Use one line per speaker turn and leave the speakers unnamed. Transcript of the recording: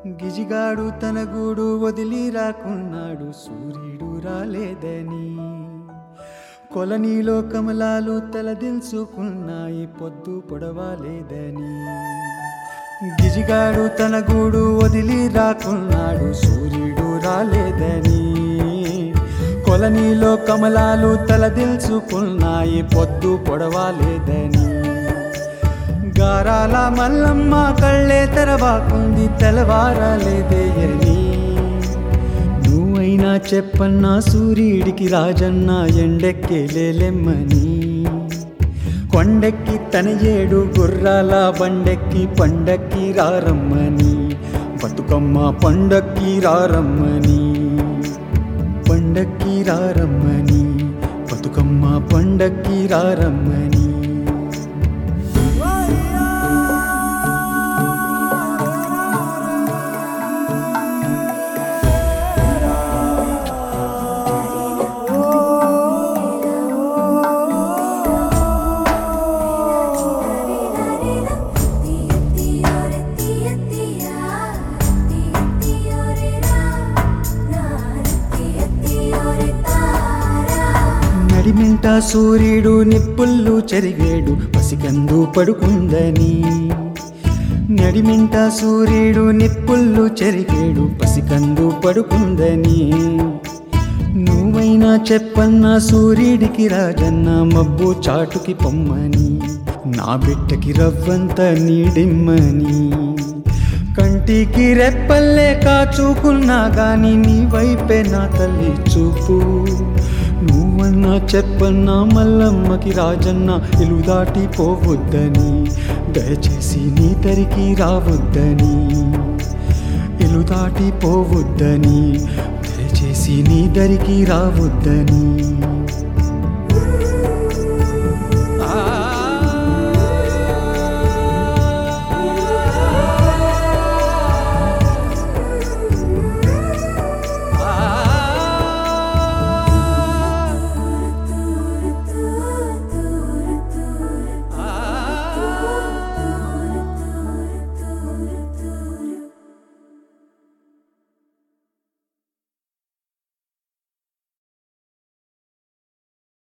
గిజిగాడు తన గూడు వదిలి రాకున్నాడు సూర్యుడు రాలేదని కొలనీలో కమలాలు తలదిల్చుకున్నాయి పొద్దు పొడవాలేదని గిజిగాడు తన గూడు వదిలి రాకున్నాడు సూర్యుడు రాలేదని కొలనీలో కమలాలు తలదిల్చుకున్నాయి పొద్దు పొడవాలేదని గారాల మల్లమ్మ కళ్ళే తెరవాకుంది తెలవారాలేదే అని నువ్వైనా చెప్పన్నా సూర్యుడికి రాజన్న ఎండెక్కే లేలెమ్మని కొండెక్కి తన ఏడు గుర్రాల బండెక్కి పండక్కి రారమ్మని బతుకమ్మ పండక్కి రారమ్మని పండక్కి రారమ్మని బతుకమ్మ పండక్కి రారమ్మని నడిమింట సూర్యుడు నిప్పుళ్ళు చెరిగేడు పసికందు పడుకుందని నడిమింట సూర్యుడు నిప్పుళ్ళు చెరిగేడు పసికందు పడుకుందని నువ్వైనా చెప్పన్నా సూర్యుడికి రాజన్న మబ్బు చాటుకి పొమ్మని నా బిడ్డకి రవ్వంత నీడిమ్మని కంటికి రెప్పల్లే కాచుకున్నా గాని నీ వైపే నా తల్లి చూపు నువ్వన్నా చెప్పన్నా మల్లమ్మకి రాజన్న ఇలు దాటిపోవద్దని దయచేసి నీ తరికి రావద్దని ఇలు దాటిపోవద్దని దయచేసి నీ దరికి రావద్దని